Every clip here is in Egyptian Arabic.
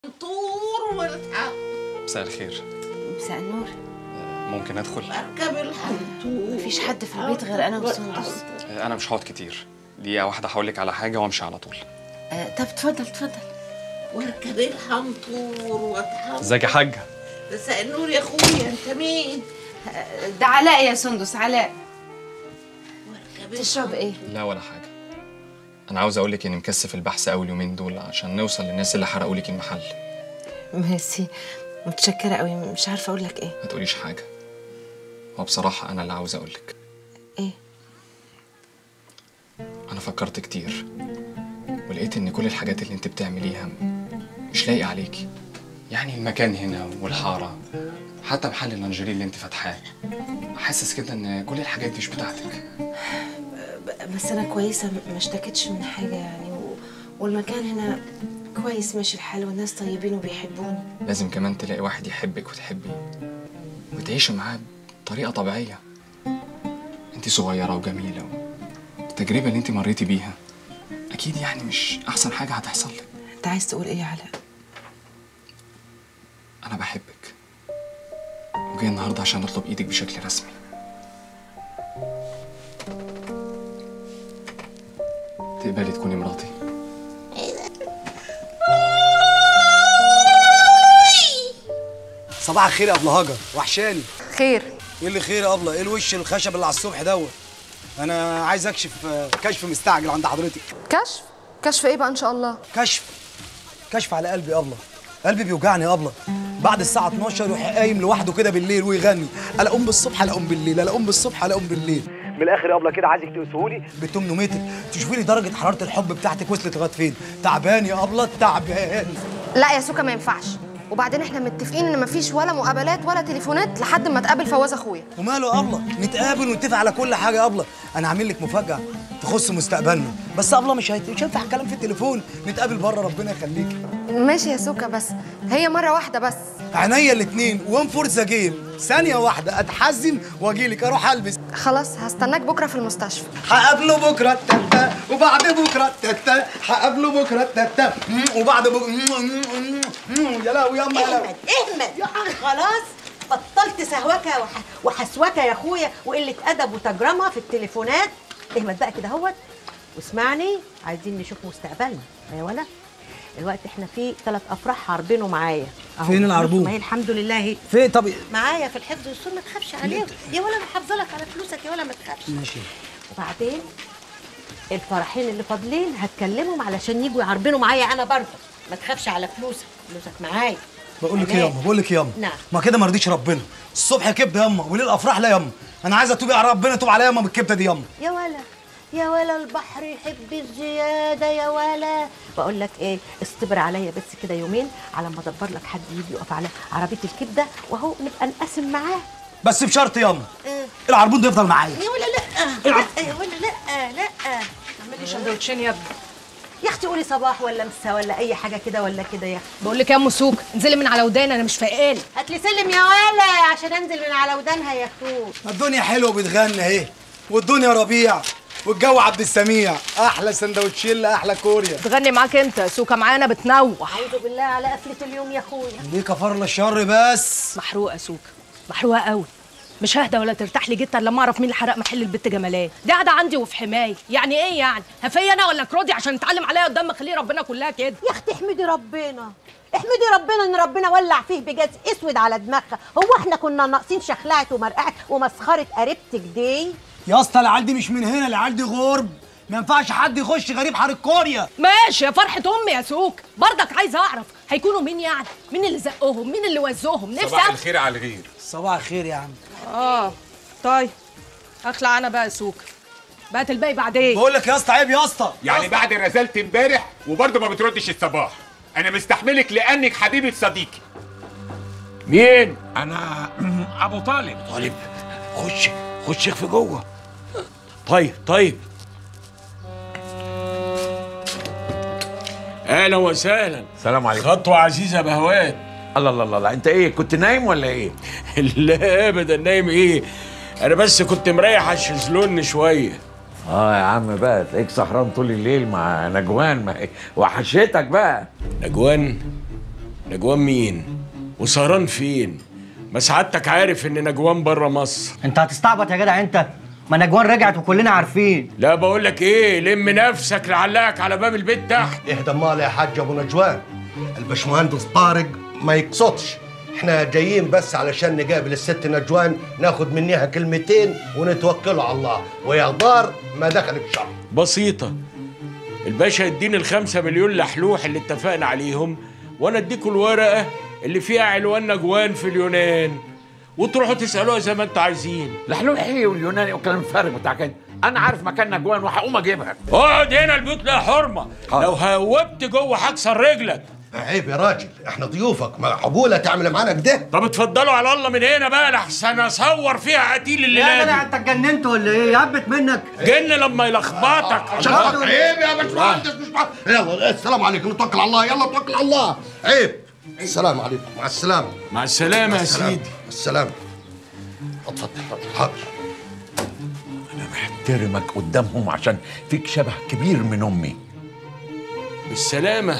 طور والحق مساء الخير مساء النور ممكن ادخل اركب الحنطور مفيش حد في البيت غير انا وسندس انا مش هقعد كتير دقيقه واحده هقول لك على حاجه وامشي على طول آه طب اتفضل اتفضل واركب الحنطور واتحمل ازيك يا حاجه مساء النور يا اخويا انت مين؟ آه ده علاء يا سندس علاء واركب تشرب ايه؟ لا ولا حاجه انا عاوز اقول لك اني مكثف البحث قوي اليومين دول عشان نوصل للناس اللي حرقوا لك المحل ميرسي متشكرة قوي مش عارفة اقول لك ايه ما تقوليش حاجه هو بصراحه انا اللي عاوز اقول لك ايه انا فكرت كتير ولقيت ان كل الحاجات اللي انت بتعمليها مش لايقه عليكي يعني المكان هنا والحاره حتى محل اللانجيري اللي انت فاتحاه حاسس كده ان كل الحاجات دي مش بتاعتك ب- بس انا كويسة ما اشتكتش من حاجة يعني و... والمكان هنا كويس ماشي الحال والناس طيبين وبيحبوني لازم كمان تلاقي واحد يحبك وتحبيه وتعيشي معاه بطريقة طبيعية انت صغيرة وجميلة التجربة اللي انت مريتي بيها أكيد يعني مش أحسن حاجة هتحصل لك انت عايز تقول ايه يا علاء؟ أنا بحبك وجاي النهاردة عشان أطلب إيدك بشكل رسمي تقبلي تكوني مراتي صباح الخير يا ابله هاجر وحشاني خير ايه اللي خير يا ابله ايه الوش الخشب اللي على الصبح دوت انا عايز اكشف آه، كشف مستعجل عند حضرتك كشف كشف ايه بقى ان شاء الله كشف كشف على قلبي يا ابله قلبي بيوجعني يا ابله بعد الساعه 12 يروح قايم لوحده كده بالليل ويغني الا اقوم بالصبح الا اقوم بالليل الا اقوم بالصبح الا اقوم بالليل من الاخر يا ابله كده عايزك تقيسهولي ب 800 متر تشوفي لي درجه حراره الحب بتاعتك وصلت لغايه فين تعبان يا ابله تعبان لا يا سوكا ما ينفعش وبعدين احنا متفقين ان مفيش ولا مقابلات ولا تليفونات لحد ما تقابل فواز اخويا وماله يا ابله نتقابل ونتفق على كل حاجه يا ابله انا عامل لك مفاجاه تخص مستقبلنا بس يا ابله مش هيت- مش هينفع الكلام في التليفون نتقابل بره ربنا يخليكي ماشي يا سوكا بس هي مره واحده بس عينيا الاثنين وان فور ذا جيم ثانيه واحده اتحزن واجيلك اروح البس خلاص هستناك بكره في المستشفى هقابله بكره التتا وبعد بكره التتا هقابله بكره التتا وبعد بكره يا لهوي يا أما يا لهوي اهمل يا أخي خلاص بطلت سهوكه وح... وحسوكه يا اخويا وقله ادب وتجرمه في التليفونات اهمل بقى كده اهوت واسمعني عايزين نشوف مستقبلنا يا ولا الوقت احنا في ثلاث افراح عارضينه معايا أهو. فين العربون؟ ما هي الحمد لله اهي فين طب معايا في الحفظ والسنه ما تخافش عليهم يا ولا انا حافظه لك على فلوسك يا ولا ما تخافش ماشي وبعدين الفرحين اللي فاضلين هتكلمهم علشان يجوا يعربنوا معايا انا برضه ما تخافش على فلوسك فلوسك معايا بقول لك ايه ياما بقول لك ايه ياما نعم. ما كده ما رضيش ربنا الصبح كبده ياما وليل افراح لا ياما انا عايز اتوب على ربنا توب عليا ياما بالكبده دي ياما يا ولا يا ولا البحر يحب الزيادة يا ولا بقول لك ايه اصطبر عليا بس كده يومين على ما ادبر لك حد يجي يقف على عربية الكبدة وهو نبقى نقسم معاه بس بشرط ياما إيه؟ العربون ده يفضل معايا يا ولا لا لا يا ولا لا لا اعملي سندوتشين يا ابني يا اختي قولي صباح ولا مسا ولا اي حاجة كده ولا كده يا اختي بقول لك يا ام سوق انزلي من على وداني انا مش فايقالي هات لي سلم يا ولا عشان انزل من على ودانها يا اخوك الدنيا حلوه بتغني اهي والدنيا ربيع والجو عبد السميع احلى سندوتشيلا احلى كوريا تغني معاك انت سوكا معانا بتنوح اعوذ بالله على قفلة اليوم يا اخويا ليه كفر الشر بس محروقه سوكا محروقه قوي مش ههدى ولا ترتاح لي جدا لما اعرف مين اللي حرق محل البت جمالات دي قاعده عندي وفي حمايه يعني ايه يعني هفي انا ولا كرودي عشان نتعلم عليا قدام مخليه ربنا كلها كده يا اختي احمدي ربنا احمدي ربنا ان ربنا ولع فيه بجاز اسود على دماغها هو احنا كنا ناقصين شخلعه ومرقعه ومسخره قريبتك دي يا اسطى العيال دي مش من هنا العيال دي غرب ما ينفعش حد يخش غريب حارة كوريا ماشي يا فرحه امي يا سوك برضك عايزه اعرف هيكونوا مين يعني مين اللي زقهم مين اللي وزهم نفسي صباح أعرف. الخير على الغير صباح الخير يا عم اه طيب اخلع انا بقى يا سوك بقت الباقي بعدين بقول لك يا اسطى عيب يا اسطى يعني بعد رزلت امبارح وبرضه ما بتردش الصباح انا مستحملك لانك حبيبه صديقي مين انا ابو طالب طالب خش خش في جوه طيب طيب اهلا وسهلا سلام عليكم خطوه عزيزه بهوات الله الله الله الله انت ايه كنت نايم ولا ايه لا ابدا نايم ايه انا بس كنت مريح على الشезлون شويه اه يا عم بقى تلاقيك سهران طول الليل مع نجوان ما وحشتك بقى نجوان نجوان مين وسهران فين ما سعادتك عارف ان نجوان بره مصر انت هتستعبط يا جدع انت ما نجوان رجعت وكلنا عارفين لا بقول لك ايه لم نفسك لعلقك على باب البيت تحت اهدى مال يا حاج ابو نجوان البشمهندس طارق ما يقصدش احنا جايين بس علشان نقابل الست نجوان ناخد منها كلمتين ونتوكلوا على الله ويا دار ما دخل بشر بسيطة الباشا يديني الخمسة مليون لحلوح اللي اتفقنا عليهم وانا اديكوا الورقة اللي فيها عنوان نجوان في اليونان وتروحوا تسألوها زي ما انتوا عايزين لحلوح ايه واليوناني وكلام فارغ بتاع كده انا عارف مكان نجوان وهقوم اجيبها اقعد هنا البيوت لها حرمة لو هوبت جوه هكسر رجلك عيب يا راجل احنا ضيوفك ما عقوله تعمل معانا كده طب اتفضلوا على الله من هنا بقى لحسن اصور فيها قتيل اللي يا جدع لازم انت اتجننت ولا ايه يهبت منك جن لما يلخبطك شرف عيب يا باشمهندس مش مع... يلا السلام عليكم نتوكل على الله يلا نتوكل على الله عيب السلام عليكم مع السلامه مع السلامة يا السلامة. سيدي السلامه اتفضل حاضر انا محترمك قدامهم عشان فيك شبه كبير من امي بالسلامة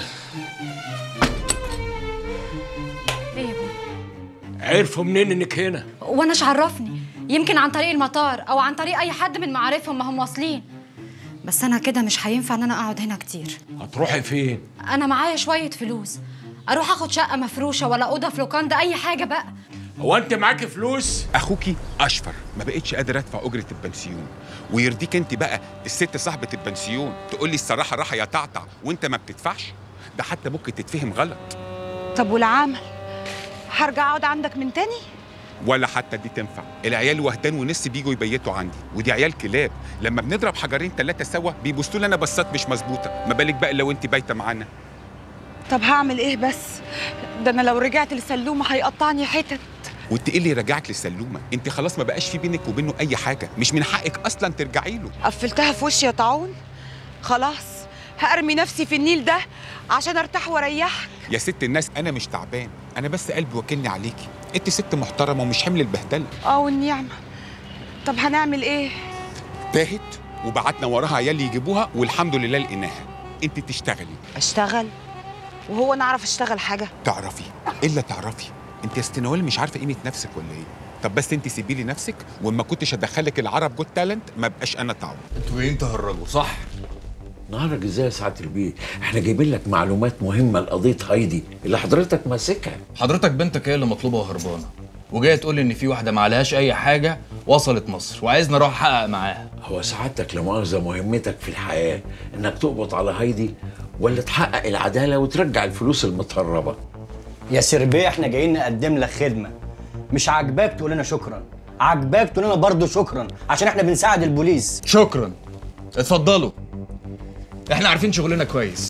ايه يا ابني عرفوا منين انك هنا واناش عرفني يمكن عن طريق المطار او عن طريق اي حد من معارفهم ما هم واصلين بس انا كده مش هينفع ان انا اقعد هنا كتير هتروحي فين انا معايا شويه فلوس اروح اخد شقه مفروشه ولا اوضه في لوكاندا اي حاجه بقى هو انت معاكي فلوس اخوكي اشفر ما بقتش قادر ادفع اجره البنسيون ويرضيك انت بقى الست صاحبه البنسيون تقول لي الصراحه راحه يا تعطع وانت ما بتدفعش ده حتى ممكن تتفهم غلط طب والعمل هرجع اقعد عندك من تاني ولا حتى دي تنفع العيال وهدان ونص بيجوا يبيتوا عندي ودي عيال كلاب لما بنضرب حجرين ثلاثه سوا بيبصوا لي انا بصات مش مظبوطه ما بالك بقى لو انت بايته معانا طب هعمل ايه بس ده انا لو رجعت لسلومه هيقطعني حتت وانت ايه اللي رجعك للسلومه انت خلاص ما بقاش في بينك وبينه اي حاجه مش من حقك اصلا ترجعي له قفلتها في وشي يا طاعون خلاص هارمي نفسي في النيل ده عشان ارتاح واريحك يا ست الناس انا مش تعبان انا بس قلبي واكلني عليكي انت ست محترمه ومش حمل البهدله اه والنعمه طب هنعمل ايه تاهت وبعتنا وراها عيال يجيبوها والحمد لله لقيناها انت تشتغلي اشتغل وهو انا اعرف اشتغل حاجه تعرفي الا تعرفي انت يا ست نوال مش عارفه قيمه نفسك ولا ايه طب بس انت سيبي لي نفسك وما كنتش ادخلك العرب جوت تالنت ما بقاش انا تعب انتوا جايين تهرجوا صح نهارك ازاي يا سعاده البيه احنا جايبين لك معلومات مهمه لقضيه هايدي اللي حضرتك ماسكها حضرتك بنتك هي اللي مطلوبه وهربانه وجايه تقول لي ان في واحده ما عليهاش اي حاجه وصلت مصر وعايزني اروح احقق معاها هو سعادتك لا مؤاخذه مهمتك في الحياه انك تقبض على هايدي ولا تحقق العداله وترجع الفلوس المتهربه يا سربيه احنا جايين نقدم لك خدمه مش عاجباك تقول لنا شكرا عاجباك تقول لنا برضه شكرا عشان احنا بنساعد البوليس شكرا اتفضلوا احنا عارفين شغلنا كويس